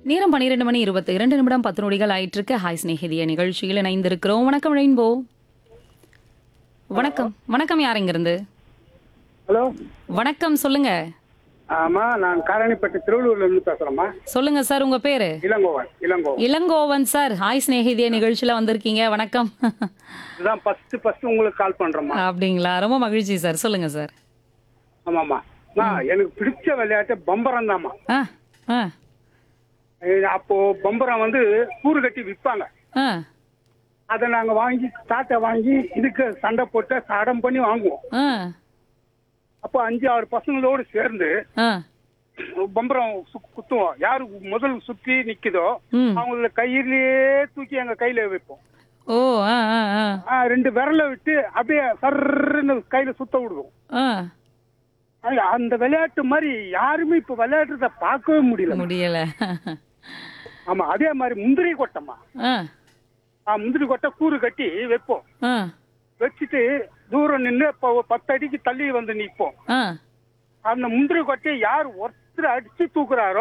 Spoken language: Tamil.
நேரம் பன்னிரெண்டு மணி இருபத்தி இரண்டு நிமிடம் பத்து நொடிகள் ஆயிட்டு இருக்கு ஹாய் ஸ்நேகிதிய நிகழ்ச்சியில் இணைந்திருக்கிறோம் வணக்கம் ரெயின்போ வணக்கம் வணக்கம் யார் இங்கிருந்து ஹலோ வணக்கம் சொல்லுங்க ஆமா நான் காரணிப்பட்டு திருவள்ளூர்ல இருந்து பேசுறேம்மா சொல்லுங்க சார் உங்க பேரு இளங்கோவன் இளங்கோவன் இளங்கோவன் சார் ஹாய் ஸ்நேகிதிய நிகழ்ச்சியில வந்திருக்கீங்க வணக்கம் இதுதான் ஃபர்ஸ்ட் ஃபர்ஸ்ட் உங்களுக்கு கால் பண்றேம்மா அப்படிங்களா ரொம்ப மகிழ்ச்சி சார் சொல்லுங்க சார் ஆமாம்மா நான் எனக்கு பிடிச்ச விளையாட்டு பம்பரம் தாம்மா ஆ ஆ அப்போ பம்பரம் வந்து கூறு கட்டி விற்பாங்க ஆ அதை நாங்க வாங்கி தாட்டை வாங்கி இதுக்கு சண்டை போட்டு சடம் பண்ணி வாங்குவோம் ஆ அப்போ அஞ்சு ஆறு பசங்களோடு சேர்ந்து ஆ பம்பரம் சு- குத்துவோம் யாரு முதல் சுத்தி நிக்குதோ ம் அவங்கள கையிலேயே தூக்கி எங்க கையில வைப்போம் ஓ ஆ ஆ ஆ ஆ, ரெண்டு விரல விட்டு அப்படியே சர்ன்னு கையில சுத்த விடுவோம் ஆ அது அந்த விளையாட்டு மாதிரி யாருமே இப்ப விளையாடுறத பார்க்கவே முடியல முடியல ஆமா அதே மாதிரி முந்திரி கொட்டம்மா ஆ ஆ, முந்திரி கொட்டை கூறு கட்டி வைப்போம் ஆ வச்சுட்டு தூரம் நின்று இப்போ பத்து அடிக்கு தள்ளி வந்து நிற்போம் ஆ அந்த முந்திரி கொட்டையை யார் ஒருத்தர் அடிச்சு தூக்குறாரோ